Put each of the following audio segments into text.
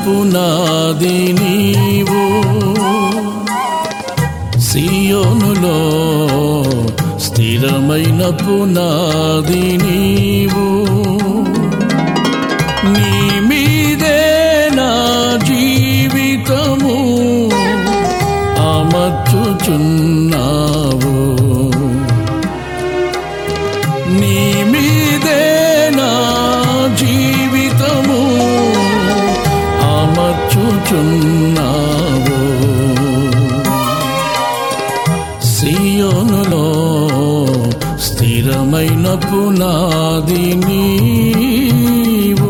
పునాది నీవు సియోనులో స్థిరమైన పునాది నీవు నీ మీదే నా జీవితము అమర్చుచున్నావు నీ మీదే నా జీవితము అమర్చుచున్నావు సియోనులో స్థిరమైన పునాది నీవు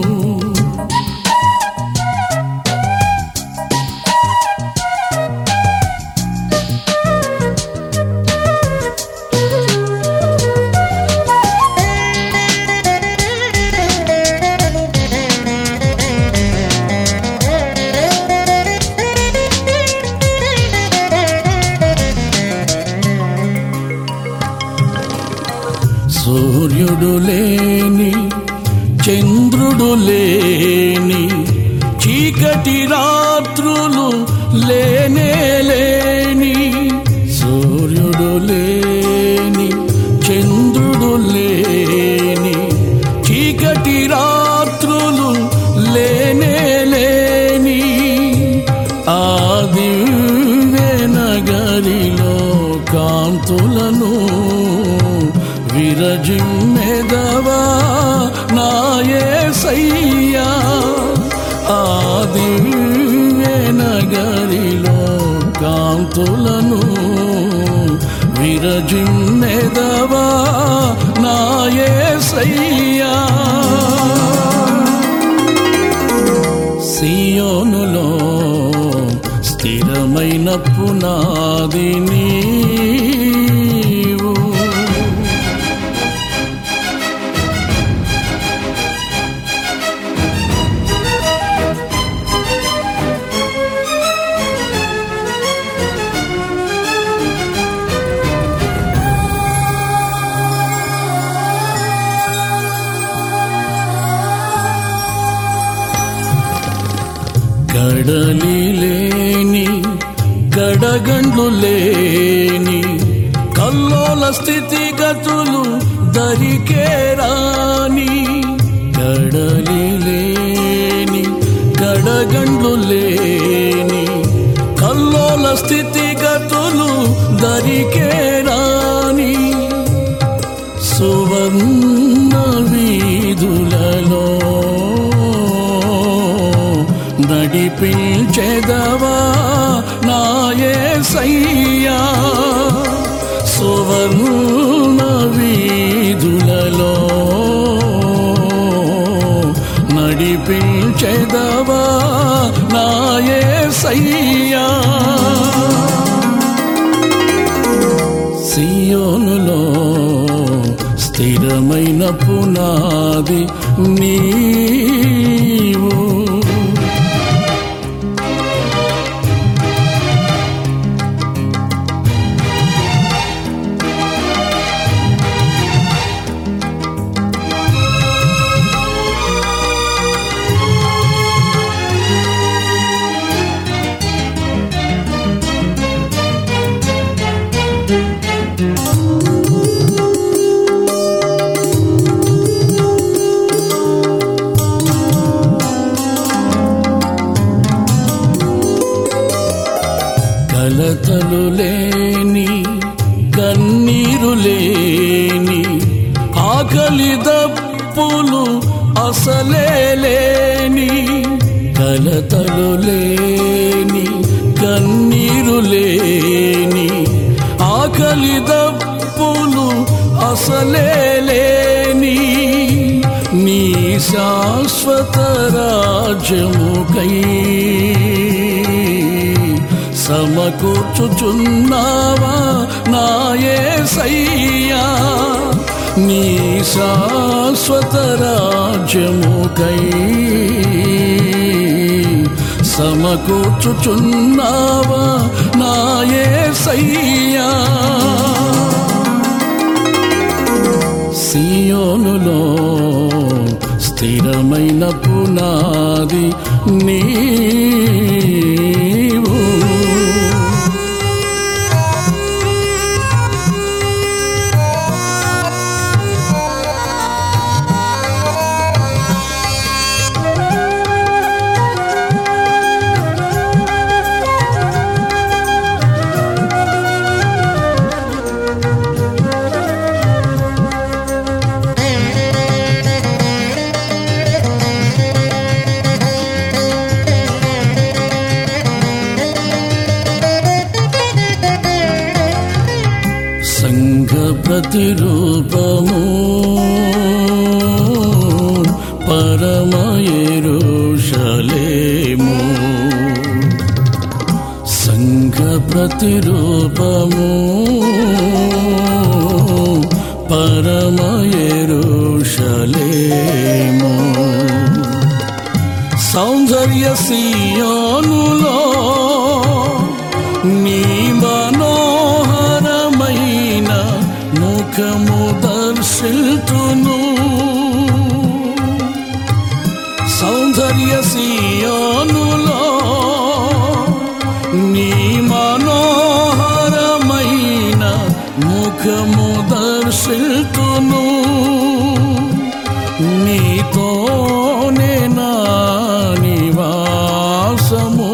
సూర్యుడు లేని చంద్రుడు లేని చీకటి రాత్రులు లేనే లేని సూర్యుడు లేని చంద్రుడు లేని చీకటి రాత్రులు లేనే లేని ఆ దివ్య నగరిలో కాంతులను విరజిమ్మెదవా నాయే సయ్యా ఆ దివ్య నగరిలో కాంతులను విరజిమ్మెదవా నాయే సయ్యా సియోనులో స్థిరమైన పునాది నీవు కడలి లేని కడగండ్లు లేని కల్లోల స్థితిగతులు దరికే రాని కడలి లేని కడగండ్లు లేని కల్లోల స్థితిగతులు దరికే రాని సువర్ణ వీధులలో నడిపించెదవా నాయే సయ్యా సువర్ణ వీధులలో నడిపించెదవా నాయే సయ్యా సియోనులో స్థిరమైన పునాది నీవు కలతలు లేని కన్నీరు లేని ఆకలి దప్పులు అసలే లేని కలతలు లేని కన్నీరు లేని ఆకలి దప్పులు అసలే లేని నీ శాశ్వత రాజ్యముకై సమకూర్చుచున్నావా నాయే సయ్యా నీ శాశ్వత రాజ్యముకై సమకూర్చుచున్నావా నాయే సయ్యా సియోనులో స్థిరమైన పునాది నీవు సంఘ ప్రతిరూపము పరమయేరుషలేము సంఘ ప్రతిరూపము పరమయేరుషలేము సౌందర్య సియోనులో నీ మనోహరమైన ముఖము దర్శితును సౌందర్య సియోనులో నీ మనోహరమైన ముఖము దర్శితును నీతోనే నా నివాసము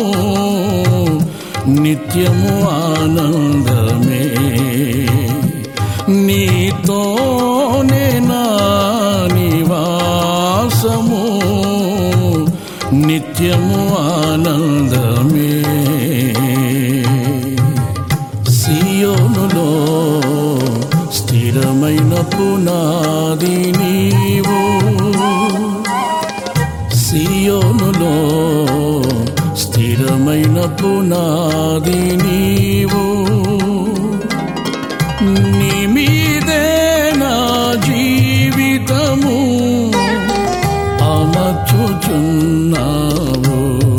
నిత్యము ఆనందమే నీతోనే నా నివాసము నిత్యము ఆనందమే సియోనులో స్థిరమైన పునాది నీవు సియోనులో స్థిరమైన పునాది నీవు నీ మీదే నా జీవితము అమర్చుచున్నావు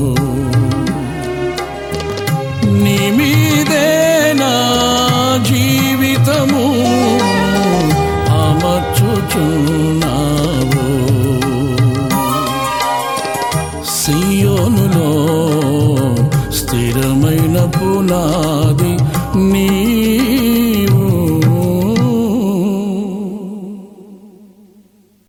నీ మీదే నా జీవితము అమర్చుచున్నావు సియోనులో స్థిరమైన పునా